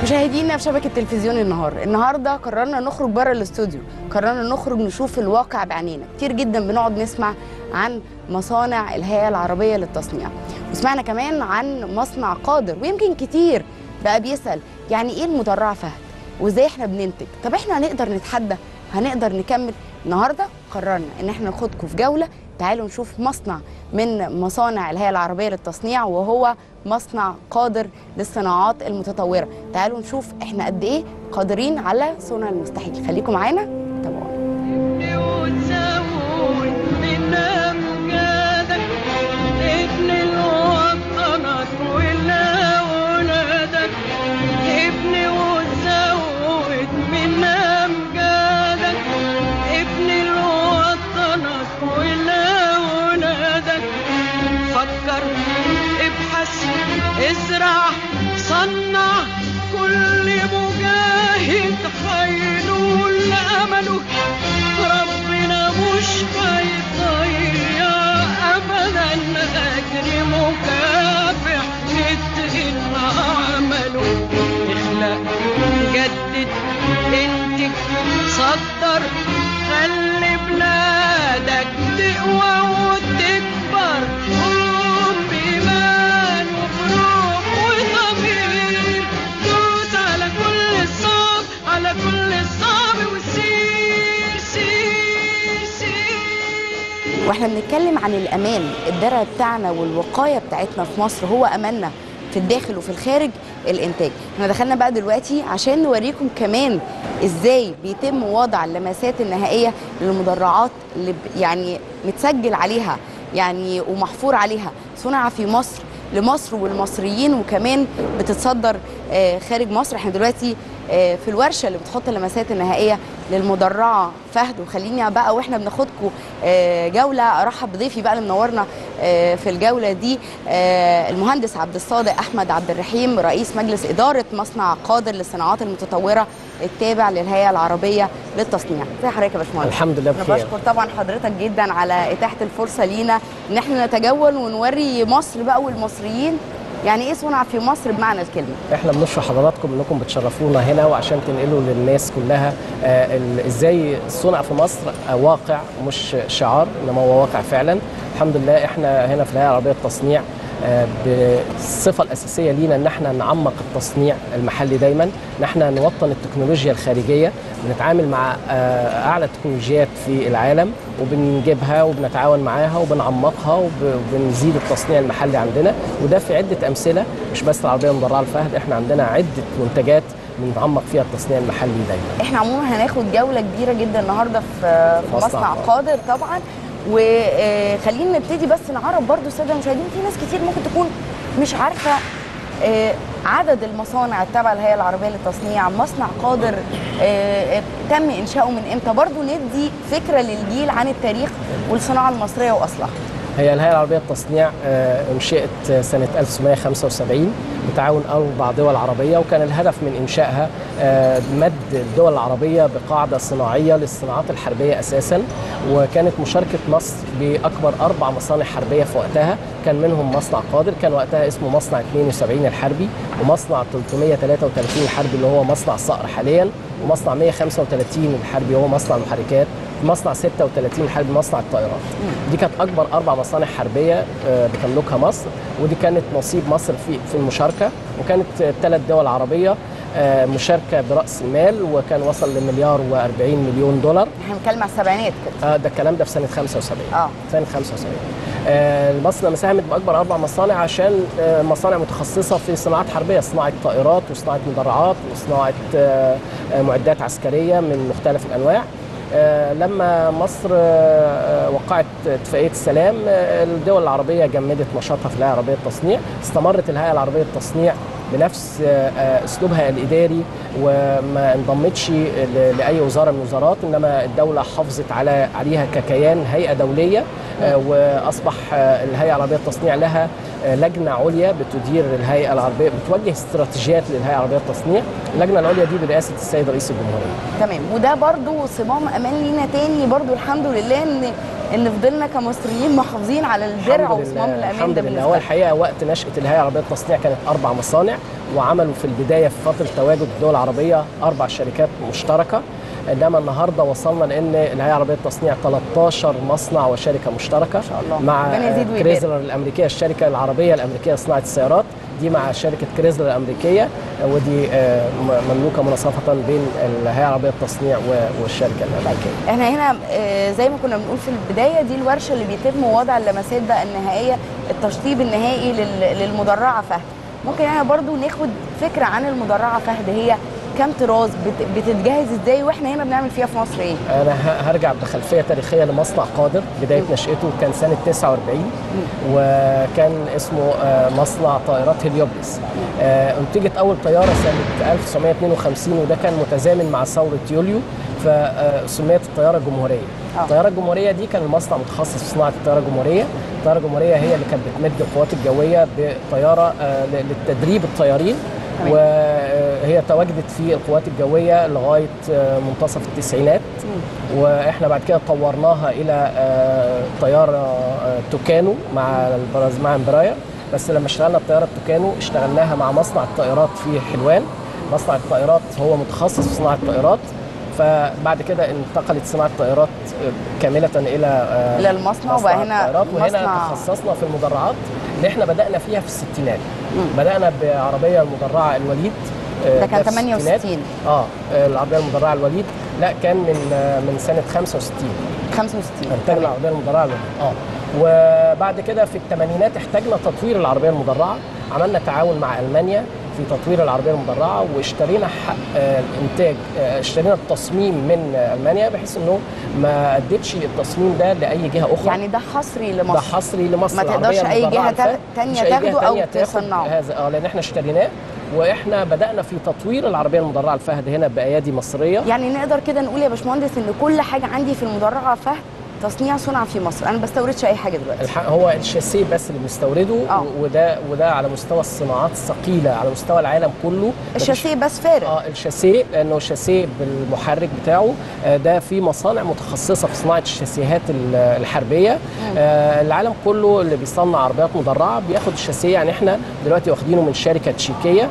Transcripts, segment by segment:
مشاهدينا في شبكه تلفزيون النهار النهارده قررنا نخرج بره الاستوديو قررنا نخرج نشوف الواقع بعينينا كتير جدا بنقعد نسمع عن مصانع الهيئه العربيه للتصنيع وسمعنا كمان عن مصنع قادر ويمكن كتير بقى بيسال يعني ايه المدرعه فهد وازاي احنا بننتج طب احنا هنقدر نتحدى هنقدر نكمل النهارده قررنا ان احنا ناخدكم في جوله تعالوا نشوف مصنع من مصانع الهيئه العربيه للتصنيع وهو مصنع قادر للصناعات المتطوره تعالوا نشوف احنا قد ايه قادرين على صنع المستحيل خليكم معانا تابعونا وتزود من أمجادك ابن الوطنك ولأولادك ابن وتزود من أمجادك ابن الوطنك ولأولادك فكر ابحث ازرع صنع كل مجاهد هينول أمله ربنا مش هيضيع ابدا اجر مكافح يتقن عمله اخلق جدد انتج صدر خلي بلادك تقوى وتكبر قوم بإيمان وبروح وضمير دوس على كل الصعب على كل الصعب وسير سير سير واحنا بنتكلم عن الامان الدرع بتاعنا والوقايه بتاعتنا في مصر هو اماننا في الداخل وفي الخارج الانتاج احنا دخلنا بقى دلوقتي عشان نوريكم كمان ازاي بيتم وضع اللمسات النهائيه للمدرعات اللي ب- يعني متسجل عليها يعني ومحفور عليها صنع في مصر لمصر والمصريين وكمان بتتصدر آه، خارج مصر احنا دلوقتي آه، في الورشه اللي بتحط اللمسات النهائيه للمدرعه فهد وخليني بقى واحنا بناخدكم آه، جوله ارحب بضيفي بقى اللي منورنا آه، في الجوله دي آه، المهندس عبد الصادق احمد عبد الرحيم رئيس مجلس اداره مصنع قادر للصناعات المتطوره التابع للهيئه العربيه للتصنيع ازي حضرتك يا باشمهندس الحمد لله انا بخير بشكر طبعا حضرتك جدا على اتاحه الفرصه لينا ان احنا نتجول ونوري مصر بقى والمصريين يعني ايه صنع في مصر بمعنى الكلمه احنا بنشكر حضراتكم انكم بتشرفونا هنا وعشان تنقلوا للناس كلها آه، ال- ازاي الصنع في مصر آه، واقع مش شعار انما هو واقع فعلا الحمد لله احنا هنا في الهيئه العربيه للتصنيع آه، بالصفه الاساسيه لينا ان احنا نعمق التصنيع المحلي دايما ان احنا نوطن التكنولوجيا الخارجيه بنتعامل مع آه، اعلى التكنولوجيات في العالم وبنجيبها وبنتعاون معاها وبنعمقها وب- وبنزيد التصنيع المحلي عندنا وده في عده امثله مش بس العربيه المدرعه الفهد احنا عندنا عده منتجات بنعمق فيها التصنيع المحلي دايما احنا عموما هناخد جوله كبيره جدا النهارده في في مصنع مصنع قادر. قادر طبعا وخلينا نبتدي بس نعرف برضو الساده المشاهدين في ناس كتير ممكن تكون مش عارفه آه، عدد المصانع التابعه للهيئه العربيه للتصنيع مصنع قادر آه، آه، تم انشاؤه من امتى برضو ندي فكره للجيل عن التاريخ والصناعه المصريه واصلها هي الهيئه العربيه للتصنيع آه، انشئت آه، سنه 1975 بتعاون اربع دول عربيه وكان الهدف من انشائها آه، مد الدول العربيه بقاعده صناعيه للصناعات الحربيه اساسا وكانت مشاركه مصر باكبر اربع مصانع حربيه في وقتها كان منهم مصنع قادر كان وقتها اسمه مصنع 72 الحربي ومصنع 333 الحربي اللي هو مصنع صقر حاليا ومصنع 135 الحربي وهو مصنع المحركات مصنع 36 الحربي مصنع الطائرات دي كانت اكبر اربع مصانع حربيه آه، بتملكها مصر ودي كانت نصيب مصر في في المشاركه وكانت ثلاث دول عربيه آه، مشاركه براس المال وكان وصل لمليار و40 مليون دولار احنا بنتكلم على السبعينات كده آه، ده الكلام ده في سنه 75 اه سنه 75 آه، المصنع مساهمت باكبر اربع مصانع عشان آه، مصانع متخصصه في صناعات حربيه صناعه طائرات وصناعه مدرعات وصناعه آه، آه، معدات عسكريه من مختلف الانواع آه، لما مصر آه، آه، وقعت اتفاقيه السلام آه، الدول العربيه جمدت نشاطها في الهيئه العربيه للتصنيع استمرت الهيئه العربيه للتصنيع بنفس آه، آه، اسلوبها الاداري وما انضمتش ل- لاي وزاره من الوزارات انما الدوله حافظت على عليها ككيان هيئه دوليه آه، واصبح آه، الهيئه العربيه للتصنيع لها آه، لجنه عليا بتدير الهيئه العربيه بتوجه استراتيجيات للهيئه العربيه للتصنيع اللجنه العليا دي برئاسه السيد رئيس الجمهوريه تمام وده برضو صمام امان لينا تاني برضو الحمد لله ان ان فضلنا كمصريين محافظين على الدرع وصمام الامان الحمد ده لله بالنسبه هو لنا. الحقيقه وقت نشاه الهيئه العربيه للتصنيع كانت اربع مصانع وعملوا في البدايه في فتره تواجد الدول العربيه اربع شركات مشتركه انما النهارده وصلنا لان الهيئه العربيه للتصنيع 13 مصنع وشركه مشتركه ما شاء الله. مع ربنا يزيد ويبارك. كريزلر الامريكيه الشركه العربيه الامريكيه لصناعه السيارات دي مع شركه كريزلر الامريكيه ودي آه، م- مملوكه مناصفه بين الهيئه العربيه للتصنيع و- والشركه الامريكيه احنا هنا آه، زي ما كنا بنقول في البدايه دي الورشه اللي بيتم وضع اللمسات بقى النهائيه التشطيب النهائي لل- للمدرعه فهد ممكن احنا برضو ناخد فكره عن المدرعه فهد هي كام طراز بت- بتتجهز ازاي واحنا هنا بنعمل فيها في مصر ايه انا ه- هرجع بخلفيه تاريخيه لمصنع قادر بدايه نشاته كان سنه 49 وكان اسمه آه، مصنع طائرات هليوبلس آه، انتجت اول طياره سنه 1952 وده كان متزامن مع ثوره يوليو فسميت الطياره الجمهوريه آه. الطياره الجمهوريه دي كان المصنع متخصص في صناعه الطياره الجمهوريه الطياره الجمهوريه هي اللي كانت بتمد القوات الجويه بطياره آه، ل- للتدريب الطيارين تمام. وهي تواجدت في القوات الجويه لغايه آه، منتصف التسعينات واحنا بعد كده طورناها الى آه، طياره آه، توكانو مع البراز مع امبراير بس لما اشتغلنا بطياره توكانو اشتغلناها مع مصنع الطائرات في حلوان مصنع الطائرات هو متخصص في صناعه الطائرات فبعد كده انتقلت صناعه الطائرات آه، كامله الى آه، إلى المصنع وبقى هنا الطائرات وهنا مصنع- تخصصنا في المدرعات اللي احنا بدانا فيها في الستينات بدانا بعربيه المدرعه الوليد آه، ده كان في الستينات. 68 اه العربيه المدرعه الوليد لا كان من آه، من سنه 65 65 انتجنا تمام. العربيه المدرعه الوليد اه وبعد كده في الثمانينات احتاجنا تطوير العربيه المدرعه عملنا تعاون مع المانيا في تطوير العربيه المدرعه واشترينا حق آه، الانتاج آه، اشترينا التصميم من آه، المانيا بحيث انه ما ادتش التصميم ده لاي جهه اخرى يعني ده حصري ده لمصر حصري لمصر ما العربية تقدرش أي المدرعة جهة تا- الفات. تانية مش أي جهة تاخده أو تانية تاخد تصنعه. هذا اه لان احنا اشتريناه واحنا بدانا في تطوير العربيه المدرعه الفهد هنا بايادي مصريه يعني نقدر كده نقول يا باشمهندس ان كل حاجه عندي في المدرعه فهد تصنيع صنع في مصر انا ما بستوردش اي حاجه دلوقتي الح- هو الشاسيه بس اللي بنستورده آه. وده وده على مستوى الصناعات الثقيله على مستوى العالم كله مفيش- الشاسيه بس فارغ اه الشاسيه لانه الشاسيه بالمحرك بتاعه آه، ده في مصانع متخصصه في صناعه الشاسيهات ال- الحربيه آه، العالم كله اللي بيصنع عربيات مدرعه بياخد الشاسيه يعني احنا دلوقتي واخدينه من شركه تشيكيه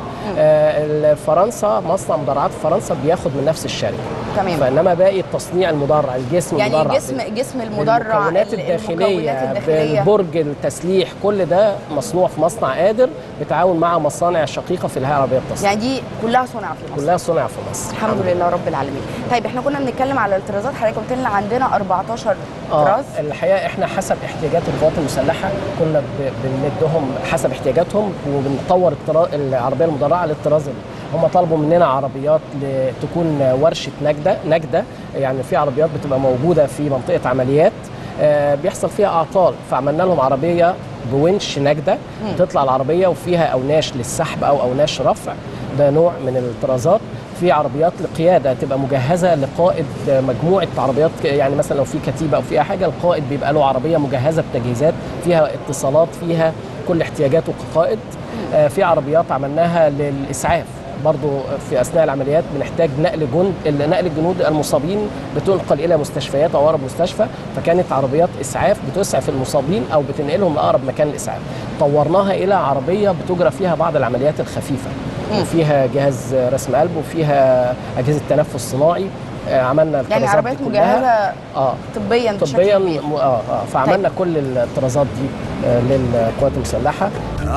آه، فرنسا مصنع مدرعات في فرنسا بياخد من نفس الشركه تمام فانما باقي التصنيع المدرع الجسم يعني المدرع جسم جسم المدرع المكونات ال- الداخليه المكونات الداخليه بالبرج التسليح كل ده مصنوع في مصنع قادر بتعاون مع مصانع شقيقه في الهيئه العربيه للتصنيع يعني دي كلها صنع في مصر كلها صنع في مصر الحمد لله رب العالمين طيب احنا كنا بنتكلم على الطرازات حضرتك قلت لنا عندنا 14 اه طراز الحقيقه احنا حسب احتياجات القوات المسلحه كنا ب- بنمدهم حسب احتياجاتهم وبنطور الطرا- العربيه المدرعه للطراز اللي هم طلبوا مننا عربيات ل- تكون ورشه نجده نجده يعني في عربيات بتبقى موجوده في منطقه عمليات آه، بيحصل فيها اعطال فعملنا لهم عربيه بونش نجده تطلع العربيه وفيها اوناش للسحب او اوناش رفع ده نوع من الطرازات في عربيات لقياده تبقى مجهزه لقائد مجموعه عربيات ك- يعني مثلا لو في كتيبه او في اي حاجه القائد بيبقى له عربيه مجهزه بتجهيزات فيها اتصالات فيها كل احتياجاته كقائد آه، في عربيات عملناها للاسعاف برضو في اثناء العمليات بنحتاج نقل جند نقل الجنود المصابين بتنقل الى مستشفيات او اقرب مستشفى فكانت عربيات اسعاف بتسعف المصابين او بتنقلهم لاقرب مكان الاسعاف طورناها الى عربيه بتجرى فيها بعض العمليات الخفيفه وفيها جهاز رسم قلب وفيها اجهزه تنفس صناعي آه، عملنا يعني الطرازات عربيات دي كلها. مجهزه اه طبيا بشكل طبيا كبير م- اه اه فعملنا كل الطرازات دي آه، للقوات المسلحه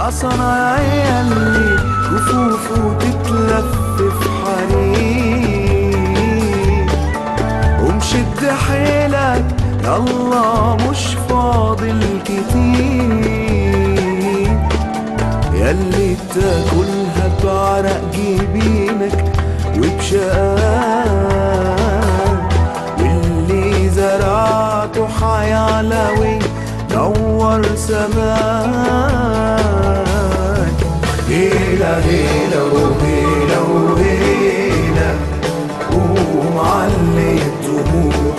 صنايعي اللي كفوفه تتلف في حرير ومشد حيلك يلا مش فاضل كتير ياللي تاكلها بعرق جبينك وبشقاك واللي زرعته حيعلى وينور سماك هيلا هيلا وهيلا وهيلا ومعلي الطموح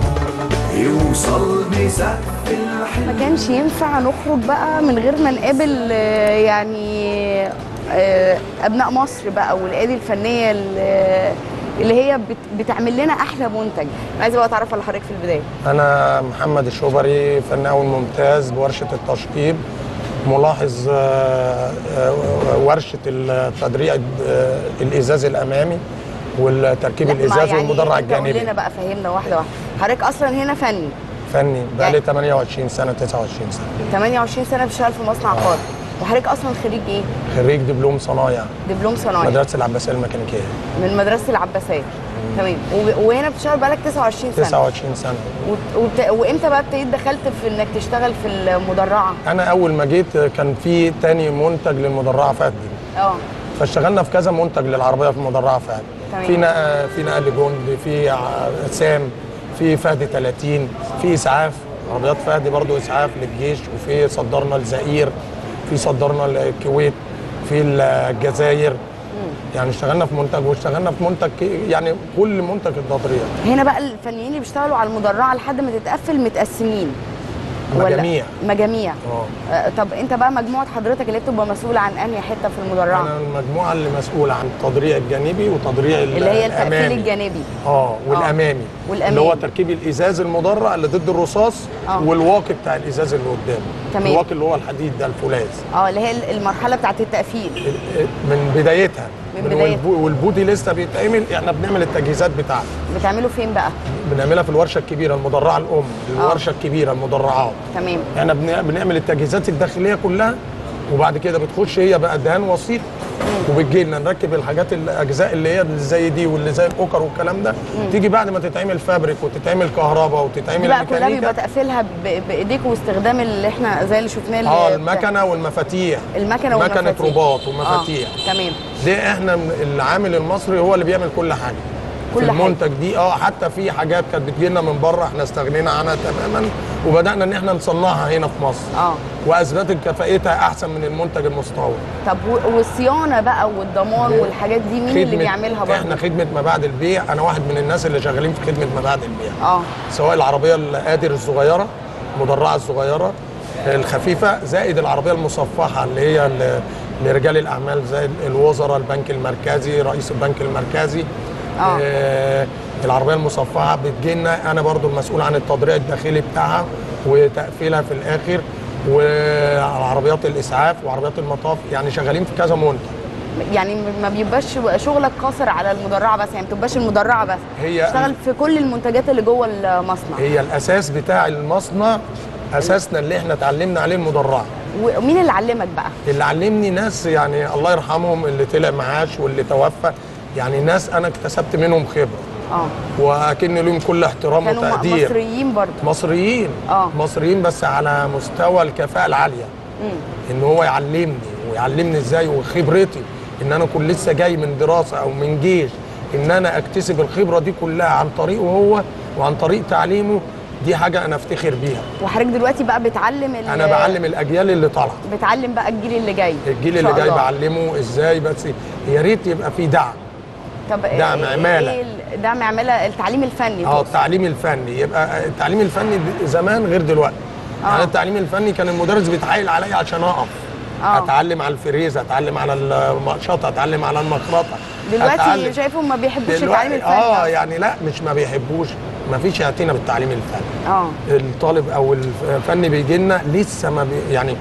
يوصل بسقف الحلم ما كانش ينفع نخرج بقى من غير ما نقابل آه، يعني آه، ابناء مصر بقى والايادي الفنيه ال- اللي هي بت... بتعمل لنا احلى منتج أنا عايزه بقى اتعرف على حضرتك في البدايه أنا محمد الشوبري فناوي ممتاز بورشة التشطيب ملاحظ آه، آه، ورشة التدريع آه، الإزاز الأمامي والتركيب لا، ما الإزاز يعني والمدرع انت قول الجانبي لنا بقى فهمنا واحده واحده حضرتك اصلا هنا فني فني بقالي يعني- 28 سنة 29 سنة 28 سنه بتشتغل في مصنع عقار وحضرتك اصلا خريج ايه؟ خريج دبلوم صنايع دبلوم صناعي مدرسة العباسية الميكانيكية من مدرسه العباسيه تمام وب- وهنا بتشتغل بقالك 29 سنه 29 سنة وت- وت- وامتى بقى ابتديت دخلت في انك تشتغل في المدرعه؟ أنا أول ما جيت كان في تاني منتج للمدرعة فهد اه فاشتغلنا في كذا منتج للعربيه في المدرعه فهد تمام. في نقل في نقل جند في ع- سام في فهد 30 في اسعاف عربيات فهد برضو اسعاف للجيش وفي صدرنا الزئير في صدرنا الكويت في الجزائر يعني اشتغلنا في منتج واشتغلنا في منتج ك- يعني كل منتج التطريق هنا بقى الفنيين اللي بيشتغلوا على المدرعه لحد ما تتقفل متقسمين ولا- مجاميع. مجاميع اه آه، طب انت بقى مجموعه حضرتك اللي بتبقى مسؤوله عن انهي حته في المدرعه؟ انا المجموعه اللي مسؤوله عن التضريع الجانبي وتضريع ال- اللي هي التقفيل الامامي الجانبي اه والامامي والأمامي. اللي هو تركيب الازاز المدرع اللي ضد الرصاص آه. والواقي بتاع الازاز اللي قدامه تمام. الواقي اللي هو الحديد ده الفولاذ اه اللي هي المرحله بتاعت التقفيل من بدايتها من من بدايتها. والبو- والبودي لسه بيتعمل احنا بنعمل التجهيزات بتاعته بتعملوا فين بقى؟ بنعملها في الورشه الكبيره المدرعه الام الورشه الكبيره المدرعات تمام احنا بن- بنعمل التجهيزات الداخليه كلها وبعد كده بتخش هي بقى دهان وسيط وبتجي لنا نركب الحاجات الاجزاء اللي هي اللي زي دي واللي زي الاوكر والكلام ده تيجي بعد ما تتعمل فابريك وتتعمل كهرباء دي وتتعمل بقى كلها بيبقى ميكانيكا تقفيلها ب- بايديكوا واستخدام اللي احنا زي اللي شفناه اللي اه بتاع- المكنه والمفاتيح المكنه مكنه والمفاتيح. رباط ومفاتيح آه. تمام ده احنا من- العامل المصري هو اللي بيعمل كل حاجه كل في حاجة. المنتج دي اه حتى في حاجات كانت بتجيلنا من بره احنا استغنينا عنها تماما وبدانا ان احنا نصنعها هنا في مصر اه واثبتت كفاءتها احسن من المنتج المستورد طب و- والصيانه بقى والضمان والحاجات دي مين اللي بيعملها برضه؟ احنا خدمه ما بعد البيع انا واحد من الناس اللي شغالين في خدمه ما بعد البيع اه سواء العربيه القادر الصغيره المدرعه الصغيره الخفيفه زائد العربيه المصفحه اللي هي ل- لرجال الاعمال زي الوزراء البنك المركزي رئيس البنك المركزي آه. آه العربيه المصفحه بتجينا انا برضو المسؤول عن التضريع الداخلي بتاعها وتقفيلها في الاخر وعربيات الاسعاف وعربيات المطاف يعني شغالين في كذا منتج يعني ما بيبقاش شغلك قاصر على المدرعه بس يعني ما بتبقاش المدرعه بس هي- تشتغل في كل المنتجات اللي جوه المصنع هي الاساس بتاع المصنع اساسنا اللي احنا اتعلمنا عليه المدرعه ومين اللي علمك بقى؟ اللي علمني ناس يعني الله يرحمهم اللي طلع معاش واللي توفى يعني ناس انا اكتسبت منهم خبره اه واكن لهم كل احترام كانوا م- وتقدير مصريين برضه مصريين آه. مصريين بس على مستوى الكفاءه العاليه مم. ان هو يعلمني ويعلمني ازاي وخبرتي ان انا كنت لسه جاي من دراسه او من جيش ان انا اكتسب الخبره دي كلها عن طريقه هو وعن طريق تعليمه دي حاجه انا افتخر بيها وحضرتك دلوقتي بقى بتعلم ال- انا بعلم الاجيال اللي طالعه بتعلم بقى الجيل اللي جاي الجيل إن شاء اللي جاي الله. بعلمه ازاي بس يا ريت يبقى في دعم طب دعم إيه- عمالة. إيه ال- دعم عماله التعليم الفني اه تقصد. التعليم الفني يبقى التعليم الفني د- زمان غير دلوقتي آه. يعني التعليم الفني كان المدرس بيتحايل عليا عشان اقف آه. اتعلم على الفريزه اتعلم على المقشطه اتعلم على المخرطه دلوقتي أتعلم. شايفهم ما بيحبوش دلوقتي- التعليم الفني اه أصلاً. يعني لا مش ما بيحبوش ما فيش اعتنا بالتعليم الفني اه الطالب او الفني بيجي لنا لسه ما بي يعني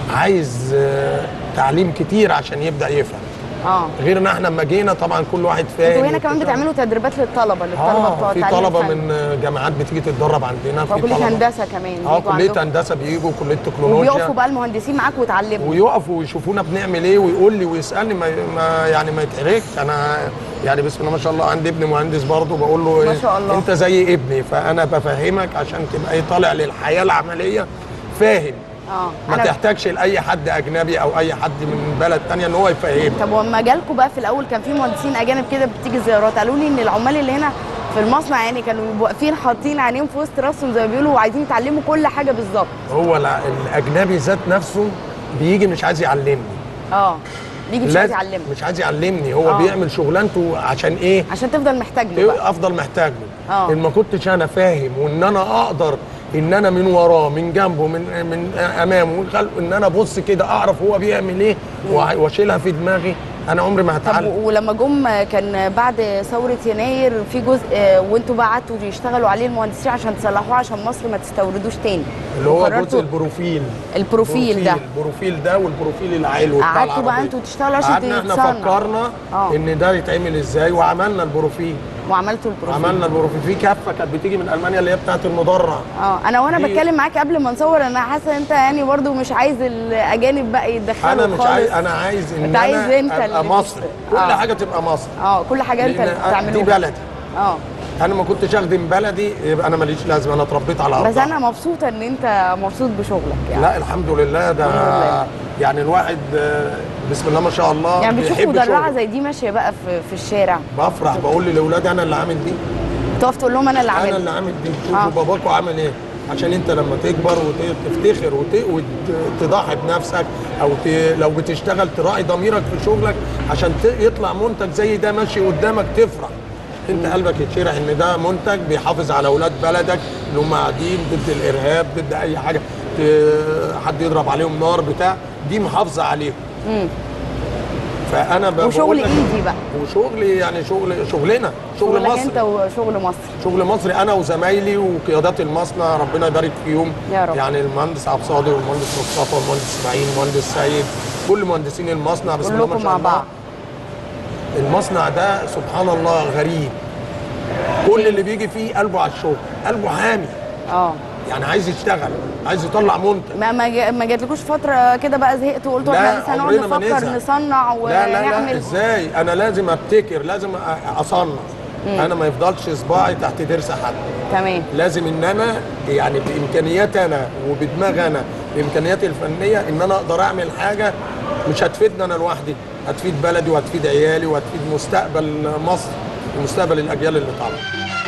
عايز آه، تعليم كتير عشان يبدا يفهم اه غير ان احنا لما جينا طبعا كل واحد فاهم انتوا هنا كمان وبتاع. بتعملوا تدريبات للطلبه للطلبه اه بتوع في التعليم طلبه الفني. من جامعات بتيجي تتدرب عندنا في وكليه طلبه هندسه كمان اه بيجوا كليه عندكم. هندسه بيجوا كليه وبيقفوا تكنولوجيا بقى المهندسين معاك وتعلموا ويقفوا ويشوفونا بنعمل ايه ويقول لي ويسالني ما, ما يعني ما يتحرجش انا يعني بسم الله ما شاء الله عندي ابن مهندس برضه بقول له ما إيه شاء الله. انت زي ابني فانا بفهمك عشان تبقى ايه طالع للحياه العمليه فاهم اه ما أنا- تحتاجش لاي حد اجنبي او اي حد من بلد تانية ان هو يفهمك طب وما جالكوا بقى في الاول كان في مهندسين اجانب كده بتيجي زيارات قالوا لي ان العمال اللي هنا في المصنع يعني كانوا بيبقوا واقفين حاطين عينيهم في وسط راسهم زي ما بيقولوا وعايزين يتعلموا كل حاجه بالظبط هو الع- الاجنبي ذات نفسه بيجي مش عايز يعلمني اه بيجي مش عايز لاز- يعلمك مش عايز يعلمني هو آه. بيعمل شغلانته عشان ايه عشان تفضل محتاج له بقى افضل محتاج له آه. ان ما كنتش انا فاهم وان انا اقدر ان انا من وراه من جنبه من من امامه من خلفه ان انا ابص كده اعرف هو بيعمل ايه وع- واشيلها في دماغي انا عمري ما طب هتعلم ولما جم كان بعد ثوره يناير في جزء آه، وانتوا بقى قعدتوا يشتغلوا عليه المهندسين عشان تصلحوه عشان مصر ما تستوردوش تاني اللي هو وقررتوا جزء البروفيل البروفيل ده البروفيل ده والبروفيل العلوي بتاع قعدتوا بقى العربية. انتوا تشتغلوا عشان قعدنا احنا تتصنع. فكرنا آه. ان ده يتعمل ازاي وعملنا البروفيل وعملتوا البروفيل عملنا البروفيل في كفه كانت بتيجي من المانيا اللي هي بتاعت المدرع اه انا وانا دي- بتكلم معاك قبل ما نصور انا حاسه انت يعني برضو مش عايز الاجانب بقى يتدخلوا انا مش خالص. عايز انا عايز ان انت عايز انا انت ابقى اللي مصري تشت- كل آه. حاجه تبقى مصري اه كل حاجه انت اللي لأن بتعملوها دي بلدي اه انا ما كنتش اخدم بلدي يبقى انا ماليش لازمه انا اتربيت على بس ارضها انا مبسوطه ان انت مبسوط بشغلك يعني لا الحمد لله ده الحمد لله. يعني الواحد آه، بسم الله ما شاء الله يعني بتشوف بيحب مدرعه شغله. زي دي ماشيه بقى في, في الشارع بفرح بقول لاولادي انا اللي عامل دي تقف تقول لهم انا اللي انا عامل اللي عامل دي شوفوا آه. باباكوا عمل ايه عشان انت لما تكبر وتفتخر وتضحي بنفسك او ت... لو بتشتغل تراعي ضميرك في شغلك عشان ت... يطلع منتج زي ده ماشي قدامك تفرح انت قلبك يتشرح ان ده منتج بيحافظ على اولاد بلدك اللي هم قاعدين ضد الارهاب ضد اي حاجه ت... حد يضرب عليهم نار بتاع دي محافظه عليهم مم. فانا ب- وشغل بقول لك- ايدي بقى وشغلي يعني شغل شغلنا شغل شغلك مصر انت وشغل مصر شغل مصري انا وزمايلي وقيادات المصنع ربنا يبارك فيهم يا رب. يعني المهندس عبد الصادق والمهندس مصطفى والمهندس اسماعيل والمهندس سيد كل مهندسين المصنع بسم الله ما كلكم شاء مع الله بعض المصنع ده سبحان الله غريب كل اللي بيجي فيه قلبه على الشغل قلبه حامي اه يعني عايز يشتغل عايز يطلع منتج ما ما جا- ما جاتلكوش فتره كده بقى زهقتوا وقلتوا لا، احنا لسه هنقعد عمرنا ما نفكر نزهق. نصنع لا لا لا ونعمل ازاي انا لازم ابتكر لازم أ- اصنع انا ما يفضلش صباعي تحت ضرس حد تمام لازم ان انا يعني بامكانياتي انا وبدماغي انا بامكانياتي الفنيه ان انا اقدر اعمل حاجه مش هتفيدني انا لوحدي هتفيد بلدي وهتفيد عيالي وهتفيد مستقبل مصر ومستقبل الاجيال اللي طالعه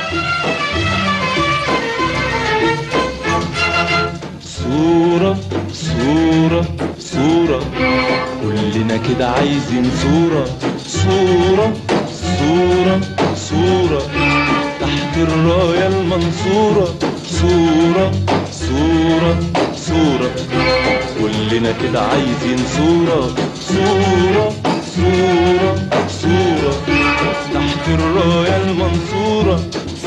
صورة صورة صورة كلنا كده عايزين صورة صورة صورة صورة تحت الراية المنصورة صورة صورة صورة كلنا كده عايزين صورة صورة صورة صورة تحت الراية المنصورة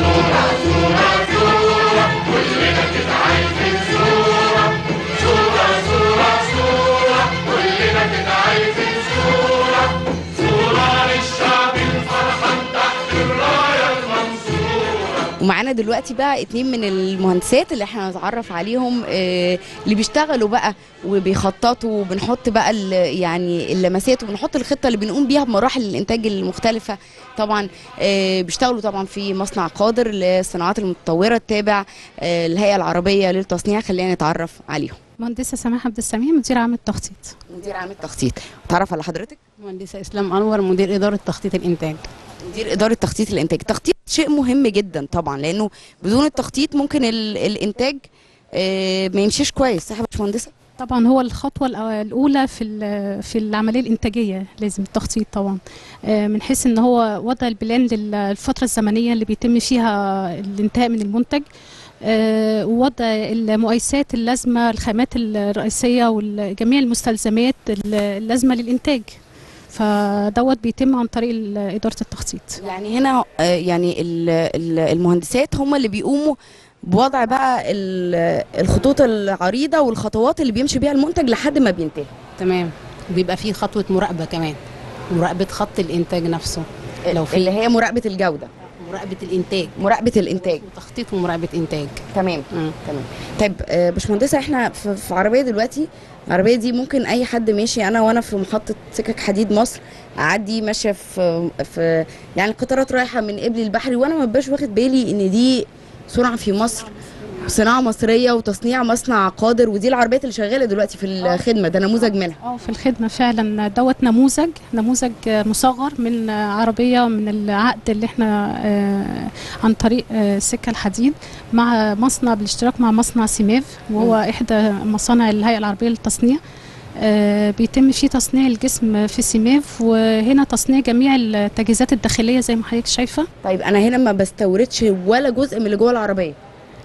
ومعانا دلوقتي بقى اتنين من المهندسات اللي احنا هنتعرف عليهم آه، اللي بيشتغلوا بقى وبيخططوا وبنحط بقى ال- يعني اللمسات وبنحط الخطه اللي بنقوم بيها بمراحل الانتاج المختلفه طبعا آه، بيشتغلوا طبعا في مصنع قادر للصناعات المتطوره التابع آه، الهيئه العربيه للتصنيع خلينا نتعرف عليهم مهندسة سماح عبد السميع مدير عام التخطيط مدير عام التخطيط تعرف على حضرتك مهندسة إسلام أنور مدير إدارة تخطيط الإنتاج مدير اداره تخطيط الانتاج التخطيط شيء مهم جدا طبعا لانه بدون التخطيط ممكن ال- الانتاج آه، ما يمشيش كويس صح يا باشمهندسه طبعا هو الخطوة الأو- الأولى في ال- في العملية الإنتاجية لازم التخطيط طبعا آه، من حيث إن هو وضع البلان للفترة الزمنية اللي بيتم فيها الانتهاء من المنتج آه، ووضع المقايسات اللازمة الخامات الرئيسية وجميع المستلزمات اللازمة للإنتاج فدوت بيتم عن طريق ال- إدارة التخطيط يعني هنا آه، يعني ال- ال- المهندسات هم اللي بيقوموا بوضع بقى ال- الخطوط العريضه والخطوات اللي بيمشي بيها المنتج لحد ما بينتهي تمام وبيبقى فيه خطوة مراقبة كمان مراقبة خط الإنتاج نفسه لو في اللي هي مراقبه الجوده مراقبة الإنتاج مراقبه الانتاج تخطيط ومراقبة إنتاج تمام مم. تمام طيب آه، باشمهندسه احنا في في عربيه دلوقتي العربيه دي ممكن اي حد ماشي انا وانا في محطه سكك حديد مصر اعدي ماشيه في في يعني القطارات رايحه من قبلي البحري وانا ما ببقاش واخد بالي ان دي صنع في مصر صناعه مصريه وتصنيع مصنع قادر ودي العربيات اللي شغاله دلوقتي في الخدمه ده نموذج منها اه في الخدمة فعلا دوت نموذج نموذج مصغر من عربية من العقد اللي احنا آه، عن طريق آه، سكة الحديد مع مصنع بالاشتراك مع مصنع سيماف وهو إحدى مصانع الهيئة العربية للتصنيع آه، بيتم فيه تصنيع الجسم في سيماف وهنا تصنيع جميع التجهيزات الداخلية زي ما حضرتك شايفة طيب انا هنا ما بستوردش ولا جزء من اللي جوه العربيه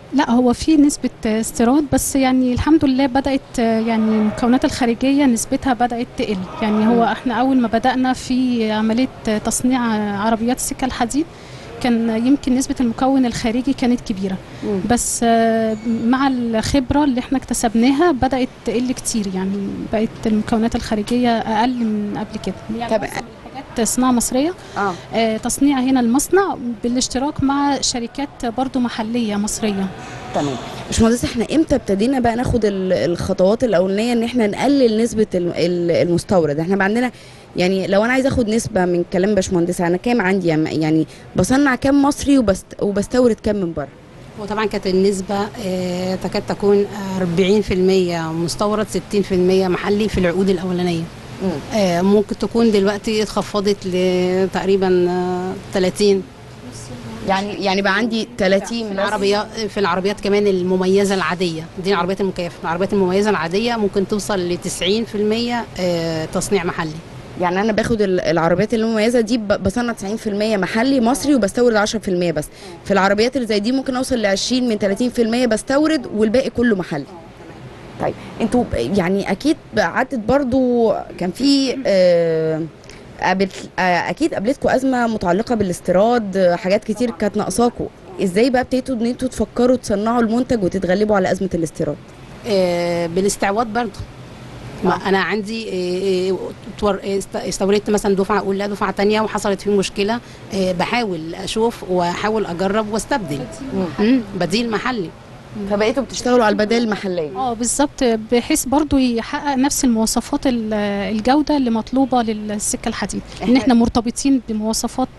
لا هو في نسبة استيراد بس يعني الحمد لله بدأت آه، يعني المكونات الخارجية نسبتها بدأت تقل يعني هو احنا أول ما بدأنا في عملية آه، تصنيع آه، عربيات السكة الحديد كان يمكن نسبة المكون الخارجي كانت كبيرة مم. بس آه، مع الخبرة اللي احنا اكتسبناها بدأت تقل كتير يعني بقت المكونات الخارجية أقل من قبل كده يعني طب- معظم الحاجات صناعة مصرية اه آه، تصنيع هنا المصنع بالاشتراك مع شركات برضو محلية مصرية تمام باشمهندس احنا امتى ابتدينا بقى ناخد ال- الخطوات الاولانيه ان احنا نقلل نسبه ال- ال- المستورد احنا بقى عندنا يعني لو انا عايزه اخد نسبه من كلام باشمهندس انا كام عندي يعني- يعني بصنع كام مصري وبست وبستورد كام من بره وطبعا كانت النسبة آه، تكاد تكون 40% مستورد 60% محلي في العقود الأولانية آه، ممكن تكون دلوقتي اتخفضت لتقريبا آه، 30 يعني يعني بقى عندي 30 في مثلاً. العربيات في العربيات كمان المميزة العادية دي العربيات المكيفة العربيات المميزة العادية ممكن توصل ل 90% آه، تصنيع محلي يعني انا باخد ال- العربيات المميزه دي ب- بصنع 90% محلي مصري وبستورد 10% بس في العربيات اللي زي دي ممكن اوصل ل 20 من 30% بستورد والباقي كله محلي طيب انتوا ب- يعني اكيد عدت برضو كان في آه، قابلت آه، اكيد قابلتكم ازمه متعلقه بالاستيراد آه، حاجات كتير كانت ناقصاكم ازاي بقى ابتديتوا ان انتوا تفكروا تصنعوا المنتج وتتغلبوا على ازمه الاستيراد آه، بالاستعواض برضو ما انا عندي آه، آه، تور- آه، است- استوردت مثلا دفعه اولى دفعه تانية وحصلت فيه مشكله آه، بحاول اشوف واحاول اجرب واستبدل مم، بديل محلي فبقيتوا بتشتغلوا على البدائل المحليه اه بالظبط بحيث برضو يحقق نفس المواصفات ال- الجودة اللي مطلوبة للسكة الحديد ان إحنا- احنا مرتبطين بمواصفات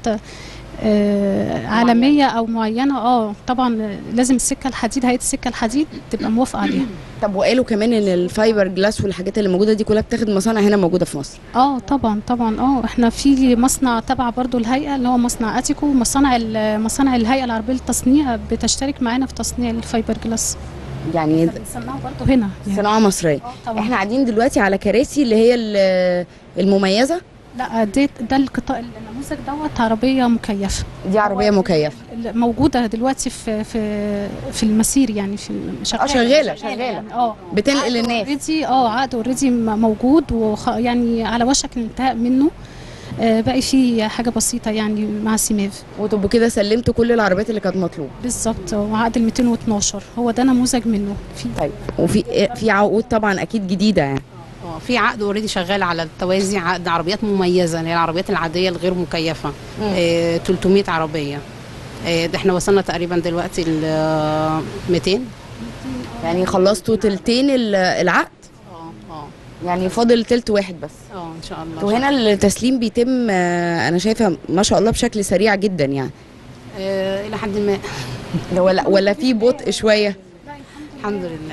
آه، عالمية او معينة اه طبعا لازم السكة الحديد هيئة السكة الحديد تبقى موافقة عليها طب وقالوا كمان ان الفايبر جلاس والحاجات اللي موجوده دي كلها بتاخد مصانع هنا موجوده في مصر اه طبعا طبعا اه احنا في مصنع تبع برضو الهيئة اللي هو مصنع اتيكو مصانع ال- مصانع الهيئة العربية للتصنيع بتشترك معانا في تصنيع الفايبر جلاس يعني بنصنعه برضو هنا يعني. صناعه مصريه آه طبعا احنا قاعدين دلوقتي على كراسي اللي هي ال- المميزه لا ده ده القطاع النموذج دوت عربيه مكيفه دي عربيه مكيفه اللي موجوده دلوقتي في في في المسير يعني في اه شغاله شغاله يعني اه بتنقل الناس اوريدي اه عقد اوريدي موجود وخ يعني على وشك الانتهاء منه آه باقي في حاجه بسيطه يعني مع سيماف وتبقوا كده سلمتوا كل العربيات اللي كانت مطلوبه بالظبط وعقد ال 212 هو ده نموذج منه في طيب وفي في عقود طبعا اكيد جديده يعني اه في عقد اوريدي شغال على التوازي عقد عربيات مميزه اللي هي العربيات العاديه الغير مكيفه آه 300 عربيه آه ده احنا وصلنا تقريبا دلوقتي ل 200 يعني خلصتوا تلتين ال- العقد اه اه يعني فاضل تلت واحد بس اه ان شاء الله وهنا التسليم بيتم آه، انا شايفه ما شاء الله بشكل سريع جدا يعني آه الى حد ما ده ولا ولا في بطء شويه الحمد لله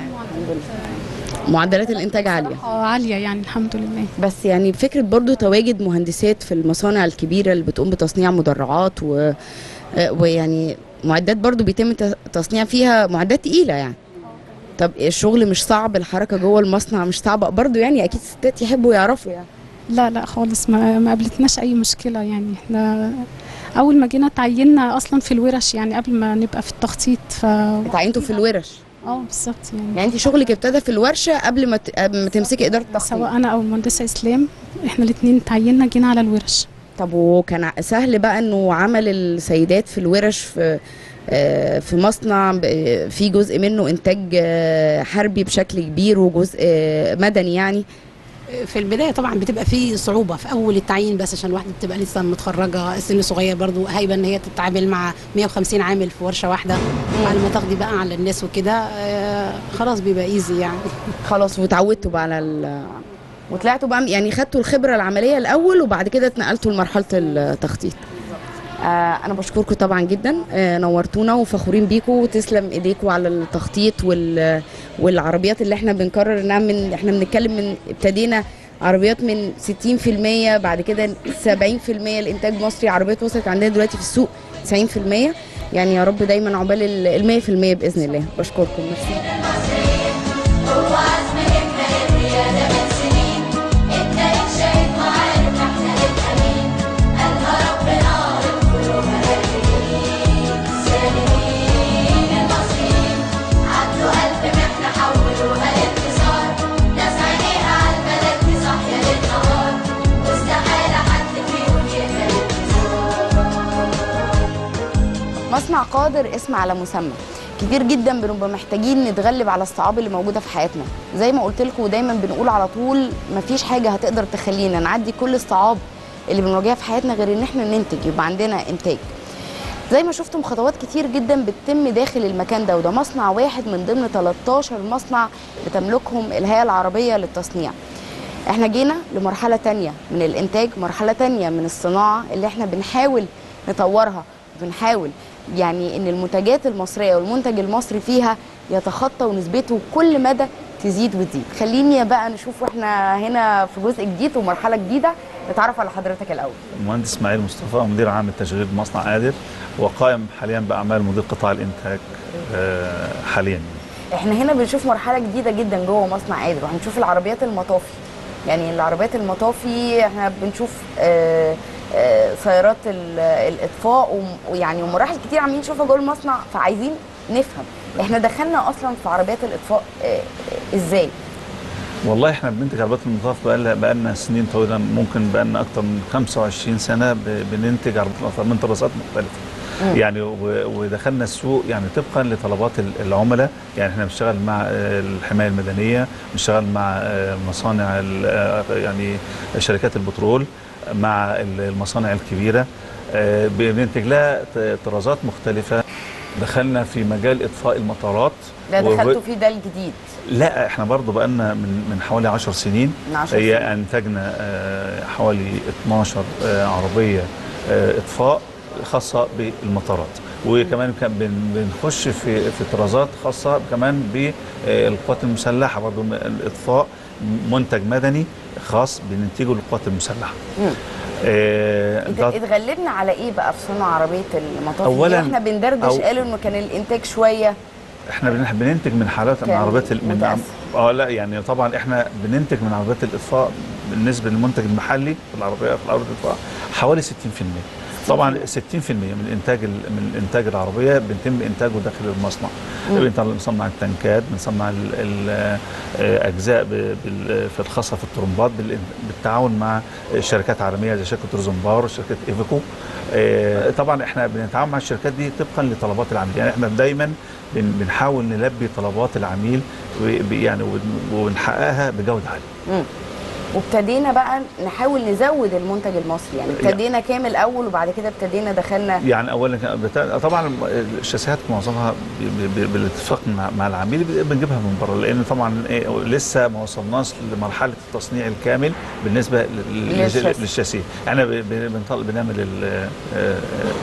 معدلات الانتاج عاليه اه عاليه يعني الحمد لله بس يعني فكره برضو تواجد مهندسات في المصانع الكبيره اللي بتقوم بتصنيع مدرعات و آه، ويعني معدات برضو بيتم ت- تصنيع فيها معدات تقيله يعني طب الشغل مش صعب الحركه جوه المصنع مش صعبه برضو يعني اكيد الستات يحبوا يعرفوا يعني لا لا خالص ما ما قابلتناش اي مشكله يعني احنا اول ما جينا تعيننا اصلا في الورش يعني قبل ما نبقى في التخطيط ف اتعينتوا في الورش اه بالظبط يعني يعني انت شغلك ابتدى في الورشه قبل ما ت- قبل ما تمسكي اداره التخطيط سواء انا او المهندسه اسلام احنا الاثنين تعيننا جينا على الورش طب وكان ع- سهل بقى انه عمل السيدات في الورش في آه، في مصنع ب- في جزء منه انتاج آه، حربي بشكل كبير وجزء آه، مدني يعني في البدايه طبعا بتبقى في صعوبه في اول التعيين بس عشان الواحده بتبقى لسه متخرجه سن صغير برضو هايبه ان هي تتعامل مع 150 عامل في ورشه واحده بعد ما تاخدي بقى على الناس وكده آه خلاص بيبقى ايزي يعني خلاص وتعودتوا بقى على ال وطلعتوا بقى يعني خدتوا الخبره العمليه الاول وبعد كده اتنقلتوا لمرحله التخطيط آه انا بشكركم طبعا جدا آه نورتونا وفخورين بيكم وتسلم ايديكم على التخطيط وال والعربيات اللي احنا بنقرر انها من احنا بنتكلم من ابتدينا عربيات من 60% بعد كده 70% الانتاج مصري عربيات وصلت عندنا دلوقتي في السوق 90% يعني يا رب دايما عقبال ال 100% باذن الله بشكركم ميرسي هو عزم ابن الريادة من سنين ابن شايف وعارف احنا نبقى مين قالها ربنا القلوب هادين سالمين المصريين مصنع قادر اسم على مسمى كتير جدا بنبقى محتاجين نتغلب على الصعاب اللي موجوده في حياتنا زي ما قلت لكم ودايما بنقول على طول مفيش حاجه هتقدر تخلينا نعدي كل الصعاب اللي بنواجهها في حياتنا غير ان احنا ننتج يبقى عندنا انتاج زي ما شفتم خطوات كتير جدا بتتم داخل المكان ده وده مصنع واحد من ضمن 13 مصنع بتملكهم الهيئه العربيه للتصنيع احنا جينا لمرحله تانية من الانتاج مرحله تانية من الصناعه اللي احنا بنحاول نطورها وبنحاول يعني ان المنتجات المصريه والمنتج المصري فيها يتخطى ونسبته كل مدى تزيد وتزيد خليني بقى نشوف واحنا هنا في جزء جديد ومرحله جديده نتعرف على حضرتك الاول المهندس اسماعيل مصطفى مدير عام التشغيل بمصنع قادر وقائم حاليا باعمال مدير قطاع الانتاج آه، حاليا احنا هنا بنشوف مرحله جديده جدا جوه مصنع قادر وهنشوف العربيات المطافي يعني العربيات المطافي احنا بنشوف آه، آه، سيارات ال- الاطفاء وم- ويعني ومراحل كتير عاملين نشوفها جوه المصنع فعايزين نفهم احنا دخلنا اصلا في عربيات الاطفاء آه، آه، ازاي والله احنا بننتج عربيات المطاف بقى بقى لنا سنين طويله ممكن بقى لنا اكتر من 25 سنه ب- بننتج عربيات المطاف من طرازات مختلفه مم. يعني و- ودخلنا السوق يعني طبقا لطلبات ال- العملاء يعني احنا بنشتغل مع آه، الحمايه المدنيه بنشتغل مع آه، مصانع ال- آه، يعني شركات البترول مع ال- المصانع الكبيره آه، بننتج لها ط- طرازات مختلفه دخلنا في مجال اطفاء المطارات ده وهو- دخلتوا فيه ده الجديد لا احنا برضو بقالنا من من حوالي 10 سنين من 10 هي سنين. انتجنا آه، حوالي 12 آه، عربيه آه، اطفاء خاصه بالمطارات وكمان كان بن- بنخش في في طرازات خاصه كمان بالقوات المسلحه برضو م- الاطفاء منتج مدني خاص بننتجه للقوات المسلحه مم. آه، ات- ده- اتغلبنا على ايه بقى في صنع عربيه المطافي أولاً- دي احنا بندردش أو- قالوا انه كان الانتاج شويه احنا بن- بننتج من حالات من كان عربيات ال- من متأثر. اه لا يعني طبعا احنا بننتج من عربيات الاطفاء بالنسبه للمنتج المحلي في العربيه في العربيه الاطفاء حوالي 60% طبعا 60% من انتاج ال- من انتاج العربيه بيتم انتاجه داخل المصنع مم. بنطلع- بنصنع التنكات بنصنع ال- ال- آه، اجزاء ب- بال- في الخاصه في الطرمبات بال- بالتعاون مع شركات عالميه زي شركه روزنباور وشركه ايفيكو آه، طبعا احنا بنتعاون مع الشركات دي طبقا لطلبات العميل يعني احنا دايما بن- بنحاول نلبي طلبات العميل و- ب- يعني ون- ونحققها بجوده عاليه مم. وابتدينا بقى نحاول نزود المنتج المصري يعني ابتدينا كامل اول وبعد كده ابتدينا دخلنا يعني اولا كان بتا... طبعا الشاسيهات معظمها ب... ب... بالاتفاق مع... مع العميل ب- بنجيبها من بره لان طبعا إيه لسه ما وصلناش لمرحله التصنيع الكامل بالنسبه لل... للشاسيه. للشاسيه احنا ب... ب... بنطل... بنعمل ال... آه،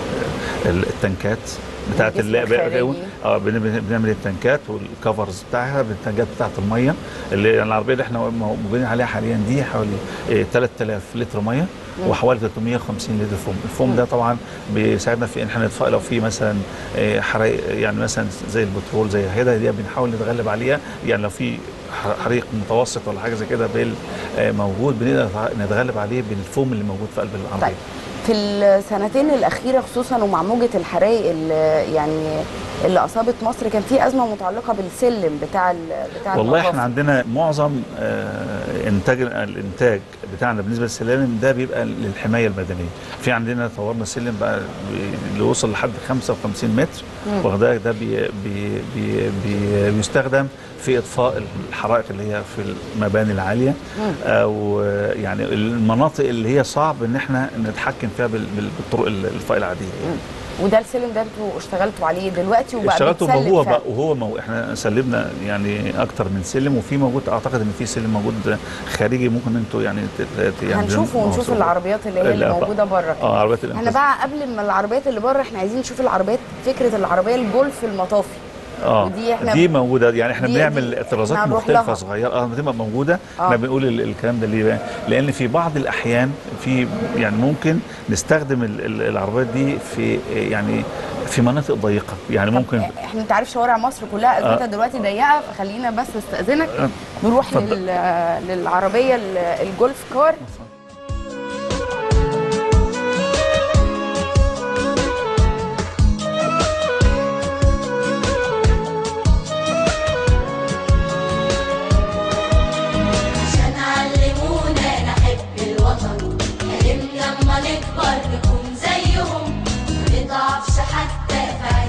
آه، التنكات بتاعت الجسم ال... الخارجي. اه بن- بن- بنعمل التنكات والكفرز بتاعها التنكات بتاعت الميه اللي يعني العربيه اللي احنا موجودين عليها حاليا دي حوالي إيه 3000 لتر ميه مم. وحوالي 350 لتر فوم الفوم ده طبعا بيساعدنا في ان احنا نطفئ لو في مثلا إيه، حرائق يعني مثلا زي البترول زي كده دي بنحاول نتغلب عليها يعني لو في ح- حريق متوسط ولا حاجه زي كده بال- آه، موجود بنقدر نتغلب عليه بالفوم اللي موجود في قلب العربيه طيب في السنتين الاخيره خصوصا ومع موجه الحرائق اللي يعني اللي اصابت مصر كان في ازمه متعلقه بالسلم بتاع ال- بتاع والله المطافي. احنا عندنا معظم آه، انتاج الانتاج بتاعنا بالنسبه للسلالم ده بيبقى للحمايه المدنيه في عندنا طورنا سلم بقى بي- اللي وصل لحد 55 متر مم. واخدها ده بي بي بي بي بيستخدم في اطفاء الحرائق اللي هي في المباني العاليه مم. او آه، يعني المناطق اللي هي صعب ان احنا نتحكم فيها بال- بال- بالطرق الاطفاء العاديه وده السلم ده انتوا اشتغلتوا عليه دلوقتي وبقى اشتغلته بيتسلم وهو فعلا. بقى وهو مو احنا سلمنا يعني اكتر من سلم وفي موجود اعتقد ان في سلم موجود خارجي ممكن انتوا يعني ت- ت- يعني هنشوفه ونشوف موصول. العربيات اللي هي اللي لا، موجوده بره اه عربيات احنا الانقاذ بقى قبل ما العربيات اللي بره احنا عايزين نشوف العربيات فكره العربيه الجولف المطافي اه ودي احنا- دي موجوده يعني احنا دي- بنعمل دي اعتراضات احنا هنروح مختلفه لها. صغيره اه بتبقى موجوده آه. احنا بنقول ال- الكلام ده ليه بقى؟ لان في بعض الاحيان في يعني ممكن نستخدم ال- ال- العربيات دي في يعني في مناطق ضيقه يعني ممكن احنا انت عارف شوارع مصر كلها ازمتها آه. دلوقتي ضيقه فخلينا بس استاذنك آه. نروح اتفضل. لل... للعربيه ال- الجولف كار عشان علمونا نحب الوطن حلمنا اما نكبر نكون زيهم ما نضعفش حتى في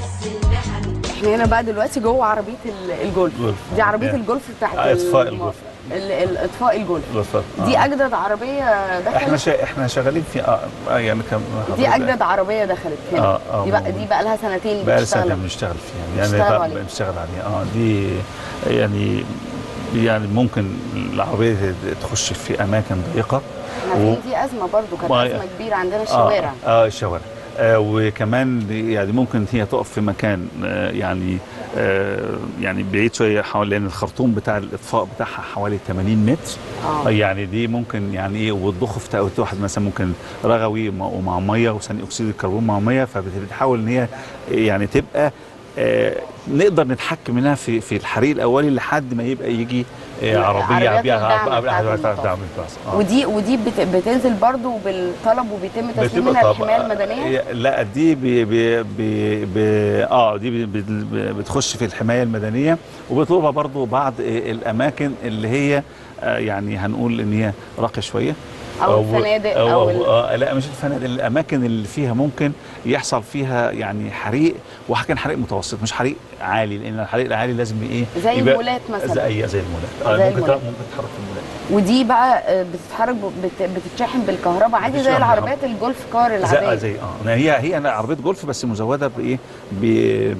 احنا هنا بقى دلوقتي جوه عربيه ال- الجولف جولف. دي عربيه آه. الجولف بتاعت آه، إطفاء الم- الجولف. ال- ال- اطفاء الجولف بالظبط. دي آه. اجدد عربيه احنا دخلت شا... احنا شغالين في اه آه، يعني كم دي اجدد عربيه دخلت هنا آه، آه، دي بقى موجود. دي بقى لها سنتين بقى بتشتغل. سنه بنشتغل فيها يعني بتشتغلوا بقى عليها. بنشتغل عليها اه دي يعني يعني ممكن العربيه تخش في اماكن ضيقه احنا عارفين دي ازمه برضو كانت ما- ازمه كبيره عندنا الشوارع اه, آه الشوارع آه وكمان يعني ممكن هي تقف في مكان آه يعني آه يعني بعيد شويه حوالي لان الخرطوم بتاع الاطفاء بتاعها حوالي 80 متر آه. يعني دي ممكن يعني ايه وتضخ في توقيت واحد مثلا ممكن رغوي مع- ومع ميه وثاني اكسيد الكربون مع ميه فبتحاول ان هي يعني تبقى آه نقدر نتحكم منها في في الحريق الاولي لحد ما يبقى يجي آه عربيه عربيات بيها الدعم بتاعت المطاف. دعم الباص آه. ودي ودي بت- بتنزل برضو بالطلب وبيتم تسليم منها طب- الحمايه المدنيه هي- لا دي بي بي بي بي اه دي بي بي بتخش في الحمايه المدنيه وبيطلبها برضو بعض الاماكن اللي هي آه يعني هنقول ان هي راقيه شويه أو الفنادق أو أو, ال- آه لا مش الفنادق الاماكن اللي فيها ممكن يحصل فيها يعني حريق وكان حريق متوسط مش حريق عالي لان الحريق العالي لازم ايه زي يبقى- المولات مثلا. زي زي المولات آه زي ممكن المولات. ممكن تتحرك في المولات ودي بقى آه، بتتحرك ب- بت- بتتشحن بالكهرباء عادي زي بتتشحن العربيات الجولف كار زي العاديه زي اه هي هي أنا عربيه جولف بس مزوده بايه ب-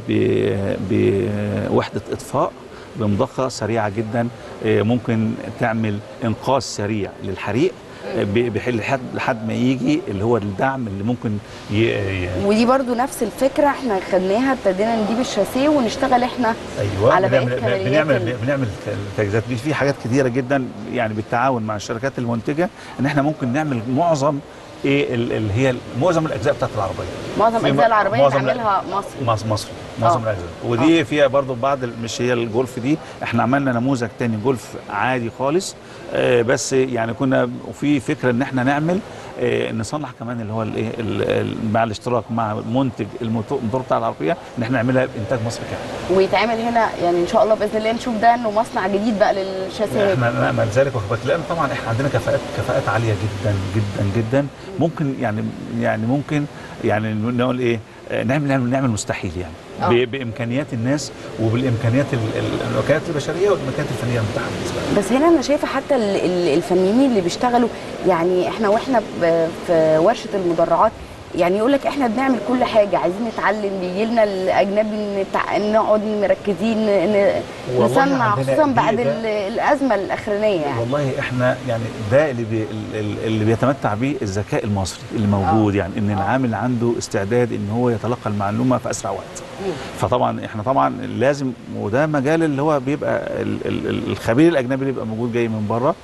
ب- بوحده اطفاء بمضخه سريعه جدا آه، ممكن تعمل انقاذ سريع للحريق آه، ب- بحل لحد لحد ما يجي اللي هو الدعم اللي ممكن ي... ي... ودي برضو نفس الفكره احنا خدناها ابتدينا نجيب الشاسيه ونشتغل احنا ايوه على بقية بنعمل كماليات بنعمل ال- بنعمل تجهيزات في حاجات كتيره جدا يعني بالتعاون مع الشركات المنتجه ان احنا ممكن نعمل معظم ايه ال- اللي هي معظم الاجزاء بتاعت العربيه معظم في اجزاء م- العربيه معظم نعملها مصري مصر مصري معظم آه. الاجزاء ودي فيها برضو بعض ال- مش هي الجولف دي احنا عملنا نموذج تاني جولف عادي خالص آه، بس يعني كنا وفي فكره ان احنا نعمل آه، نصنع كمان اللي هو الايه ال- ال- مع الاشتراك مع منتج الموتو- الموتور بتاع العربيه ان احنا نعملها بانتاج مصري كامل ويتعمل هنا يعني ان شاء الله باذن الله نشوف ده انه مصنع جديد بقى للشاسيهات احنا نامل ذلك واخد بالك لان طبعا احنا عندنا كفاءات كفاءات عاليه جدا جدا جدا ممكن يعني يعني ممكن يعني نقول ايه آه، نعمل نعمل نعمل مستحيل يعني آه. ب- بامكانيات الناس وبالامكانيات ال- ال- الامكانيات البشريه والامكانيات الفنيه المتاحه بالنسبه لنا بس هنا انا شايفه حتى ال- ال- الفنانين اللي بيشتغلوا يعني احنا واحنا ب- في ورشه المدرعات يعني يقول لك احنا بنعمل كل حاجه عايزين نتعلم بيجي لنا الاجنبي نتع... نقعد مركزين ن... والله نصنع عندنا خصوصا دي- بعد ده- ال- الازمه الاخرانيه يعني والله احنا يعني ده اللي بي اللي بيتمتع به الذكاء المصري اللي موجود يعني ان العامل عنده استعداد ان هو يتلقى المعلومه في اسرع وقت فطبعا احنا طبعا لازم وده مجال اللي هو بيبقى ال- ال- ال- الخبير الاجنبي اللي بيبقى موجود جاي من بره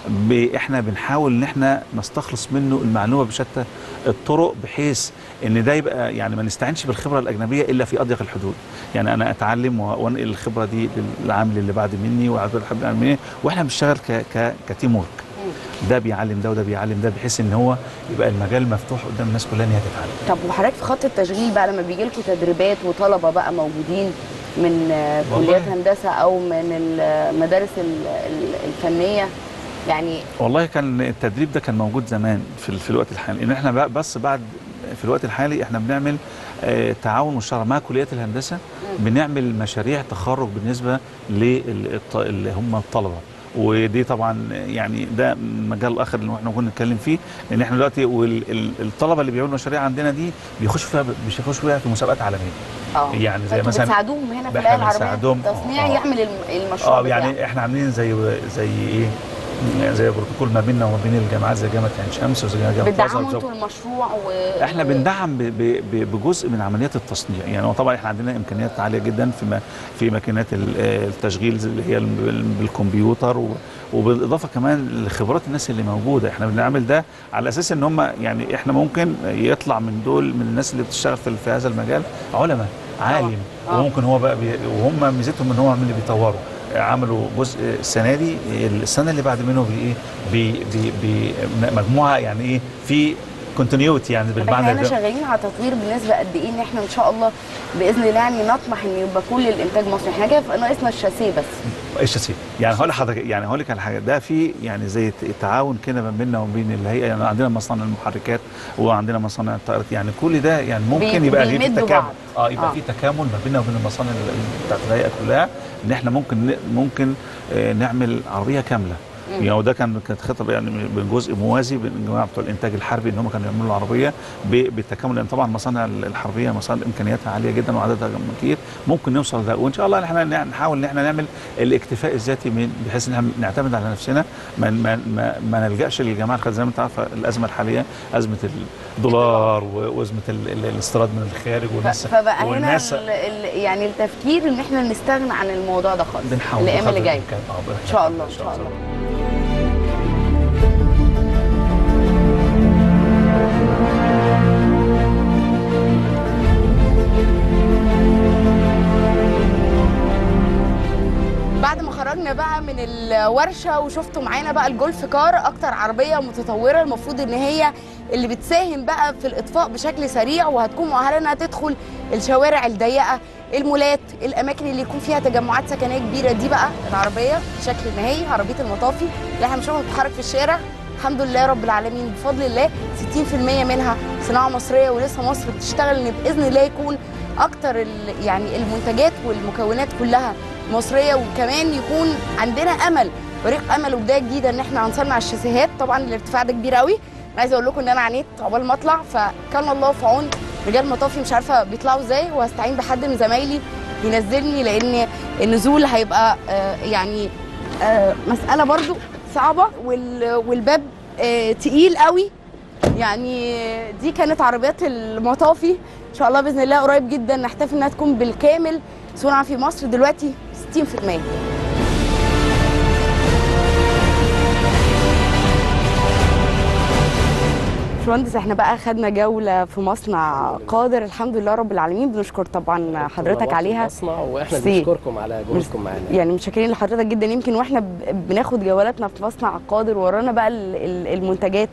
ب- احنا بنحاول ان احنا نستخلص منه المعلومه بشتى الطرق بحيث ان ده يبقى يعني ما نستعينش بالخبره الاجنبيه الا في اضيق الحدود يعني انا اتعلم و- وانقل الخبره دي للعامل اللي بعد مني والعامل اللي بعد مني واحنا بنشتغل ك ك كتيم ورك ده بيعلم ده وده بيعلم ده بحيث ان هو يبقى المجال مفتوح قدام الناس كلها ان هي تتعلم طب وحضرتك في خط التشغيل بقى لما بيجي لكم تدريبات وطلبه بقى موجودين من آه، والله. كليات هندسه او من المدارس ال- ال- الفنيه يعني والله كان التدريب ده كان موجود زمان في, ال- في الوقت الحالي ان احنا بقى بس بعد في الوقت الحالي احنا بنعمل آه، تعاون مشترك مع كليات الهندسه بنعمل مشاريع تخرج بالنسبه للط- اللي هم الطلبه ودي طبعا يعني ده المجال الاخر اللي احنا كنا نتكلم فيه ان احنا دلوقتي والطلبه اللي بيعملوا مشاريع عندنا دي بيخشوا فيها بيخشوا فيها في مسابقات عالميه اه يعني زي فانتوا مثلا بتساعدوهم هنا في احنا الآلة العربيه بنساعدهم. التصنيع آه. يعمل الم- المشروع اه بتاعه. يعني احنا عاملين زي زي ايه زي بروتوكول ما بيننا وما بين الجامعات زي جامعه عين شمس وزي جامعه بتدعموا الأزهر. انتوا المشروع و... احنا بندعم ب- ب- ب- بجزء من عمليات التصنيع يعني هو طبعا احنا عندنا امكانيات عاليه جدا في ما- في ماكينات ال- التشغيل زي اللي هي ال- بالكمبيوتر و- وبالاضافه كمان لخبرات الناس اللي موجوده احنا بنعمل ده على اساس ان هم يعني احنا ممكن يطلع من دول من الناس اللي بتشتغل في في هذا المجال علماء عالم آه. وممكن هو بقى بي وهم ميزتهم ان هم من اللي بيطوروا عملوا جزء السنه دي السنه اللي بعد منه بايه بي بي بي مجموعه يعني ايه في كونتينيوتي يعني طب بالمعنى احنا ده. شغالين على تطوير بنسبه قد ايه ان احنا ان شاء الله باذن الله يعني نطمح ان يبقى كل الانتاج مصري احنا كده ناقصنا الشاسيه بس الشاسيه يعني هقول لحضرتك يعني هقول لك على حاجه ده في يعني زي تعاون كده ما بيننا وبين الهيئه يعني عندنا مصانع المحركات وعندنا مصانع الطائرات يعني كل ده يعني ممكن بي- يبقى في بيمدوا تكامل بعض. اه يبقى آه. في تكامل ما بيننا وبين المصانع ال- بتاعت الهيئه كلها ان احنا ممكن ن- ممكن آه، نعمل عربيه كامله يعني وده كان كانت خطه يعني من جزء موازي بين الجماعه بتوع الانتاج الحربي ان هم كانوا يعملوا العربيه ب- بالتكامل لان طبعا المصانع الحربيه مصانع امكانياتها عاليه جدا وعددها كتير ممكن نوصل لده وان شاء الله احنا نع- نحاول ان احنا نعمل الاكتفاء الذاتي من بحيث ان احنا نعتمد على نفسنا ما ما ما, ما نلجاش للجماعه الخارجيه زي ما انت عارفه الازمه الحاليه ازمه الدولار و- وازمه ال- ال- الاستيراد من الخارج ف- والناس فبقى هنا والناس ال- ال- يعني التفكير ان احنا نستغنى عن الموضوع ده خالص بنحاول الايام اللي بقدر جايه الإمكان. آه، ان شاء الله ان شاء الله بعد ما خرجنا بقى من الورشه وشفتوا معانا بقى الجولف كار اكتر عربيه متطوره المفروض ان هي اللي بتساهم بقى في الاطفاء بشكل سريع وهتكون مؤهله انها تدخل الشوارع الضيقه المولات الاماكن اللي يكون فيها تجمعات سكنيه كبيره دي بقى العربيه بشكل نهائي عربيه المطافي اللي احنا بنشوفها بتتحرك في الشارع الحمد لله رب العالمين بفضل الله 60% منها صناعه مصريه ولسه مصر بتشتغل ان باذن الله يكون اكتر ال- يعني المنتجات والمكونات كلها مصريه وكمان يكون عندنا امل فريق امل وبدايه جديده ان احنا هنصنع الشاسيهات طبعا الارتفاع ده كبير قوي انا عايزه اقول لكم ان انا عانيت عقبال ما اطلع فكان الله في عون رجال مطافي مش عارفه بيطلعوا ازاي وهستعين بحد من زمايلي ينزلني لان النزول هيبقى آه، يعني آه، مساله برضو صعبه وال- والباب آه، تقيل قوي يعني دي كانت عربيات المطافي ان شاء الله باذن الله قريب جدا نحتفل انها تكون بالكامل صنع في مصر دلوقتي 60% باشمهندس احنا بقى خدنا جوله في مصنع قادر الحمد لله رب العالمين بنشكر طبعا حضرتك عليها المصنع واحنا ميرسي. بنشكركم على جهودكم معانا يعني متشكرين لحضرتك جدا يمكن واحنا ب- بناخد جولاتنا في مصنع قادر ورانا بقى ال- ال- المنتجات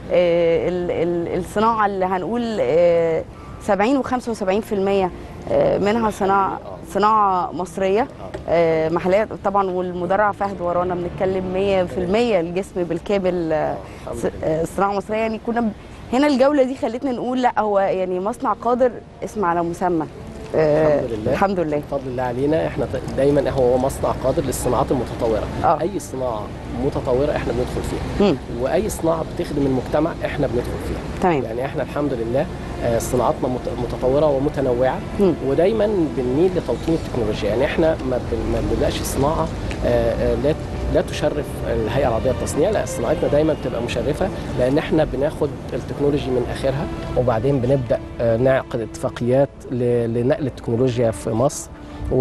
آه، ال- ال- الصناعه اللي هنقول آه، 70 و75% منها صناعه صناعه مصريه آه، محلات طبعا والمدرع فهد ورانا بنتكلم 100% الجسم بالكامل آه، س- آه، صناعه مصريه يعني كنا ب- هنا الجوله دي خلتنا نقول لا هو يعني مصنع قادر اسم على مسمى آه، الحمد لله الحمد لله بفضل الله علينا احنا ت- دايما هو مصنع قادر للصناعات المتطوره آه. اي صناعه متطوره احنا بندخل فيها مم. واي صناعه بتخدم المجتمع احنا بندخل فيها تمام يعني احنا الحمد لله آه، صناعاتنا مت- متطوره ومتنوعه مم. ودايما بنميل لتوطين التكنولوجيا يعني احنا ما بن- ما بنبداش الصناعه آه، آه، لا لا تشرف الهيئه العربيه للتصنيع لا صناعتنا دايما بتبقى مشرفه لان احنا بناخد التكنولوجي من اخرها وبعدين بنبدا آه، نعقد اتفاقيات ل- لنقل التكنولوجيا في مصر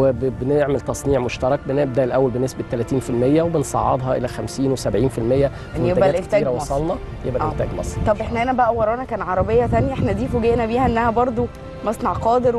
وبنعمل تصنيع مشترك بنبدا الاول بنسبه 30% وبنصعدها الى 50 و70% في يبقى منتجات الإنتاج كتيره مصري. وصلنا يبقى آه. الانتاج مصري طب احنا هنا بقى ورانا كان عربيه ثانيه احنا دي فوجئنا بيها انها برضو مصنع قادر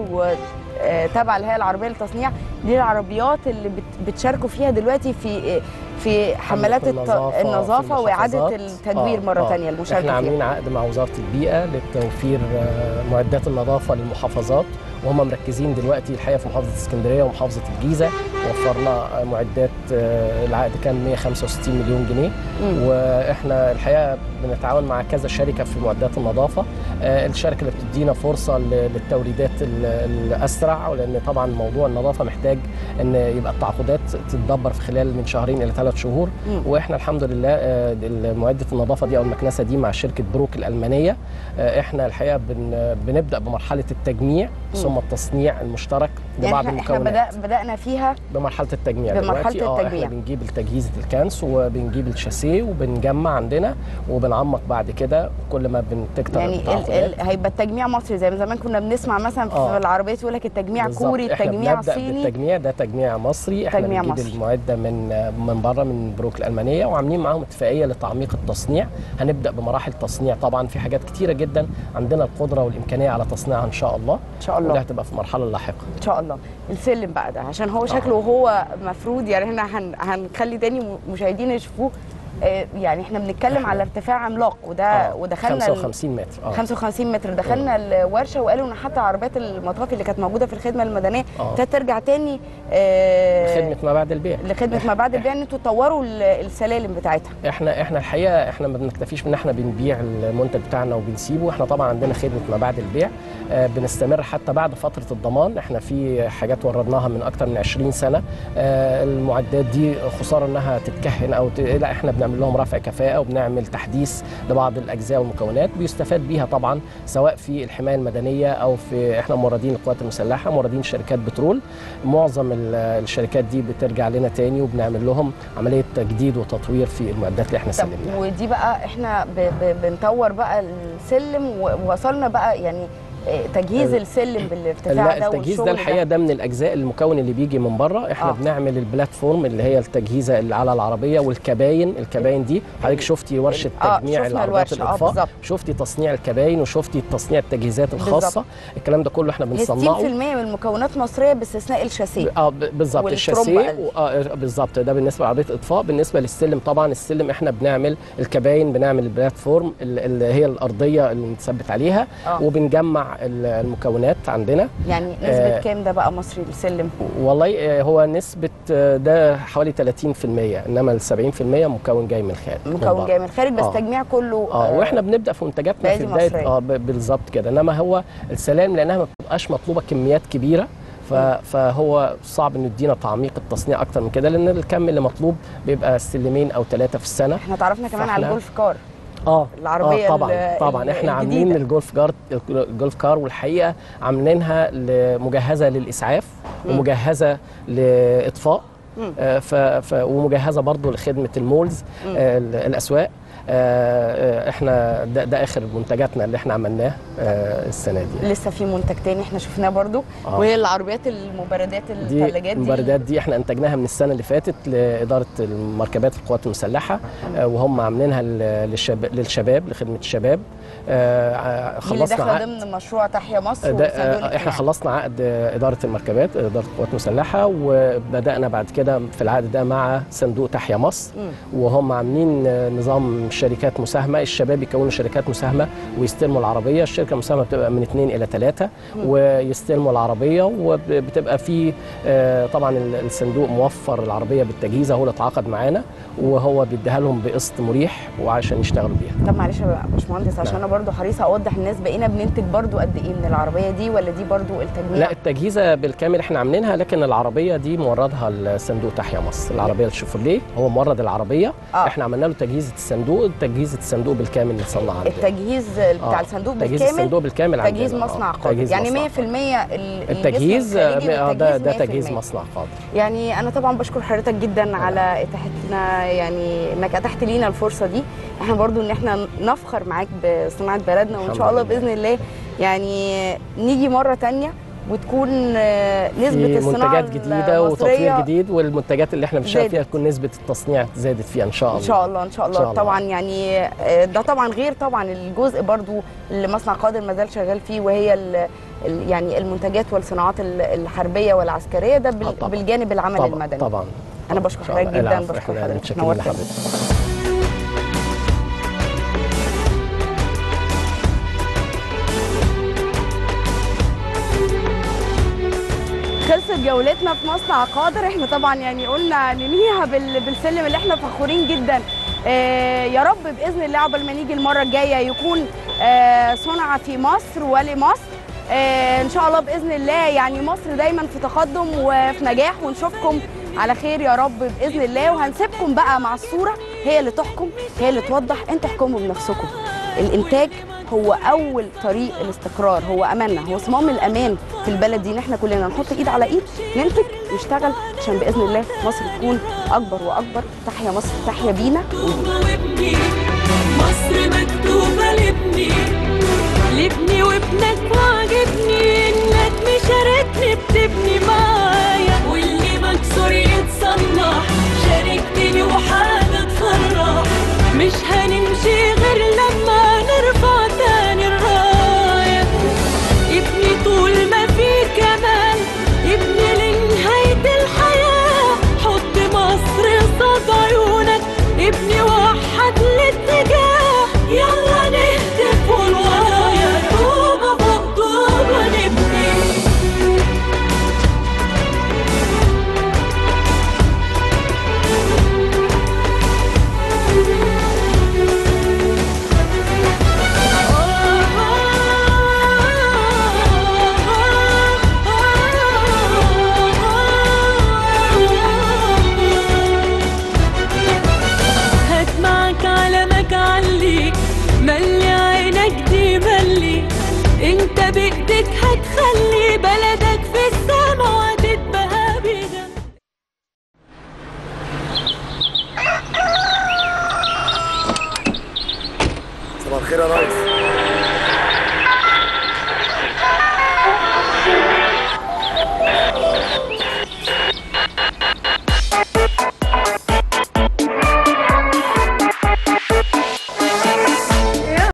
وتابعه الهيئه العربيه للتصنيع دي العربيات اللي بت- بتشاركوا فيها دلوقتي في في حملات الت- النظافة النظافه في واعاده المحافظات. التدوير مره ثانيه احنا المشاركه عاملين فيها عقد مع وزاره البيئه لتوفير آه، معدات النظافه للمحافظات وهم مركزين دلوقتي الحقيقه في محافظه اسكندريه ومحافظه الجيزه وفرنا آه، معدات آه، العقد كان 165 مليون جنيه مم. واحنا الحقيقه بنتعاون مع كذا شركه في معدات النظافه آه، الشركه اللي بتدينا فرصه ل- للتوريدات ال- الاسرع ولان طبعا موضوع النظافه محتاج ان يبقى التعاقدات تتدبر في خلال من شهرين الى ثلاث شهور مم. واحنا الحمد لله آه، معده النظافه دي او المكنسه دي مع شركه بروك الالمانيه آه، احنا الحقيقه بن بنبدا بمرحله التجميع ثم التصنيع المشترك يعني لبعض احنا, احنا المكونات بدأ بدانا فيها بمرحله التجميع بمرحلة دلوقتي اه التجميع. احنا بنجيب تجهيزه الكنس وبنجيب الشاسيه وبنجمع عندنا وبنعمق بعد كده كل ما بنتكتر يعني ال التعاقدات. ال هيبقى التجميع مصري زي ما زمان كنا بنسمع مثلا في آه. العربيات يقول لك التجميع بالظبط. كوري احنا التجميع بنبدأ صيني بالتجميع ده تجميع مصري احنا تجميع بنجيب مصري. المعده من من بره من بروك الالمانيه وعاملين معاهم اتفاقيه لتعميق التصنيع هنبدا بمراحل تصنيع طبعا في حاجات كتيره جدا عندنا القدره والامكانيه على تصنيعها ان شاء الله ان شاء وده الله هتبقى في مرحله لاحقه ان شاء الله السلم بقى ده عشان هو شكله هو مفروض يعني احنا هن هنخلي تاني مشاهدين يشوفوه آه، يعني احنا بنتكلم على ارتفاع عملاق وده آه، ودخلنا ال- 55 متر اه 55 متر دخلنا الورشه وقالوا ان حتى عربيات المطافي اللي كانت موجوده في الخدمه المدنيه آه. ابتدت ترجع تاني آه، خدمه ما بعد البيع لخدمه ما بعد البيع ان انتوا تطوروا ال- السلالم بتاعتها احنا احنا الحقيقه احنا ما بنكتفيش بان احنا بنبيع المنتج بتاعنا وبنسيبه احنا طبعا عندنا خدمه ما بعد البيع آه بنستمر حتى بعد فتره الضمان احنا في حاجات وردناها من اكتر من 20 سنه آه المعدات دي خساره انها تتكهن او ت... لا احنا بنعمل لهم رفع كفاءه وبنعمل تحديث لبعض الاجزاء والمكونات بيستفاد بيها طبعا سواء في الحمايه المدنيه او في احنا موردين القوات المسلحه موردين شركات بترول معظم ال- الشركات دي بترجع لنا تاني وبنعمل لهم عمليه تجديد وتطوير في المعدات اللي احنا طب سلمناها ودي بقى احنا ب ب بنطور بقى السلم ووصلنا بقى يعني آه، تجهيز ال- السلم بالارتفاع لا ده التجهيز ده والشغل الحقيقه ده من الاجزاء المكون اللي بيجي من بره احنا آه. آه. بنعمل البلاتفورم اللي هي التجهيزه اللي على العربيه والكباين الكباين دي حضرتك شفتي ورشه آه، تجميع شفنا العربيات الورشة، آه، الاطفاء بالظبط. شفتي تصنيع الكباين وشفتي تصنيع التجهيزات الخاصه بالظبط. الكلام ده كله احنا هي بنصنعه 60% من المكونات مصريه باستثناء الشاسيه اه ب- بالظبط والترومبة الشاسيه قل. و- اه بالظبط ده بالنسبه لعربيه اطفاء بالنسبه للسلم طبعا السلم احنا بنعمل الكباين بنعمل البلاتفورم ال- اللي هي الارضيه اللي متثبت عليها آه. وبنجمع ال- المكونات عندنا يعني نسبه آه. كام ده بقى مصري السلم والله آه، هو نسبة آه، ده حوالي 30% انما ال 70% مكون جاي من الخارج من مكون بره. جاي من الخارج بس آه. تجميع كله اه واحنا بنبدا في منتجاتنا بأيدي في بدايه مصرية. اه ب- بالظبط كده انما هو السلالم لانها ما بتبقاش مطلوبه كميات كبيره ف- فهو صعب انه يدينا تعميق التصنيع اكتر من كده لان الكم اللي مطلوب بيبقى سلمين او ثلاثه في السنه احنا تعرفنا كمان على فإحنا- الجولف كار اه العربية آه طبعا ال- طبعا ال- احنا عاملين الجديدة. الجولف كار الجولف كار والحقيقه عاملينها ل- مجهزه للاسعاف ومجهزه لاطفاء مم. آه، ف... ف... ومجهزه برضو لخدمه المولز آه، ال- الاسواق آه، آه، احنا ده, ده اخر منتجاتنا اللي احنا عملناه آه، السنه دي لسه في منتج تاني احنا شفناه برضو آه. وهي العربيات المبردات دي الثلاجات دي المبردات دي احنا انتجناها من السنه اللي فاتت لاداره المركبات القوات المسلحه آه، وهم عاملينها ل- للشب... للشباب لخدمه الشباب آه، آه، دي اللي خلصنا داخله عقد ضمن مشروع تحيا مصر ده وصندوق آه، احنا الاجتماع. خلصنا عقد آه، اداره المركبات اداره القوات المسلحه وبدانا بعد كده في العقد ده مع صندوق تحيا مصر مم. وهم عاملين آه، نظام شركات مساهمه الشباب يكونوا شركات مساهمه ويستلموا العربيه الشركه المساهمه بتبقى من اثنين الى ثلاثه ويستلموا العربيه وبتبقى في آه، طبعا ال- الصندوق موفر العربيه بالتجهيز هو اللي اتعاقد معانا وهو بيديها لهم بقسط مريح وعشان يشتغلوا بيها طب معلش يا باشمهندس عشان نعم. انا برضو حريصه اوضح الناس بقينا بننتج برضو قد ايه من العربيه دي ولا دي برضو التجميع لا التجهيزه بالكامل احنا عاملينها لكن العربيه دي موردها الصندوق تحيا مصر العربيه الشيفروليه هو مورد العربيه آه. آه. احنا عملنا له تجهيزه الصندوق تجهيزه الصندوق بالكامل اللي صنع عندنا التجهيز بتاع آه. الصندوق تجهيز بالكامل الصندوق بالكامل تجهيز عندنا. آه. مصنع قادر تجهيز يعني 100% مصنع ال- الجسم التجهيز الخارجي آه، ده ده والتجهيز تجهيز 100%. مصنع قادر يعني انا طبعا بشكر حضرتك جدا على اتاحتنا يعني انك اتحت لينا الفرصه دي احنا برضو ان احنا نفخر معاك بصناعه بلدنا وان الحمد شاء الله لله. باذن الله يعني نيجي مره تانية وتكون آه، نسبه في الصناعه منتجات جديده وتطوير المصرية جديد والمنتجات اللي احنا بنشتغل زادت. فيها تكون نسبه التصنيع زادت فيها ان شاء الله ان شاء الله ان شاء الله, إن شاء الله. طبعا يعني آه، ده طبعا غير طبعا الجزء برضو اللي مصنع قادر ما زال شغال فيه وهي ال ال- يعني المنتجات والصناعات ال- الحربيه والعسكريه ده بال- آه، طبعاً. بالجانب العمل طبعا المدني طبعا انا بشكر إن شاء الله. حضرتك جدا العفو، بشكر احنا حضرتك متشكرين نورتنا. لحضرتك خلصت جولتنا في مصنع قادر احنا طبعا يعني قلنا ننهيها بال- بالسلم اللي احنا فخورين جدا آه يا رب باذن الله عقبال ما نيجي المره الجايه يكون آه صنع في مصر ولمصر آه ان شاء الله باذن الله يعني مصر دايما في تقدم وفي نجاح ونشوفكم على خير يا رب باذن الله وهنسيبكم بقى مع الصوره هي اللي تحكم هي اللي توضح انتوا احكموا بنفسكم الانتاج هو اول طريق الاستقرار هو اماننا هو صمام الامان في البلد دي ان احنا كلنا نحط ايد على ايد ننتج نشتغل عشان باذن الله مصر تكون اكبر واكبر تحيا مصر تحيا بينا وابني مصر مكتوبة لابني لابني وابنك وعجبني انك مشاركني بتبني معايا واللي مكسور يتصلح شاركتني وحاجة تفرح مش هنمشي غير لما نرفع تاني الراية ابني طول ما في كمال ابني لنهاية الحياة حط مصر قصاد عيونك ابني وعيونك خير يا ريس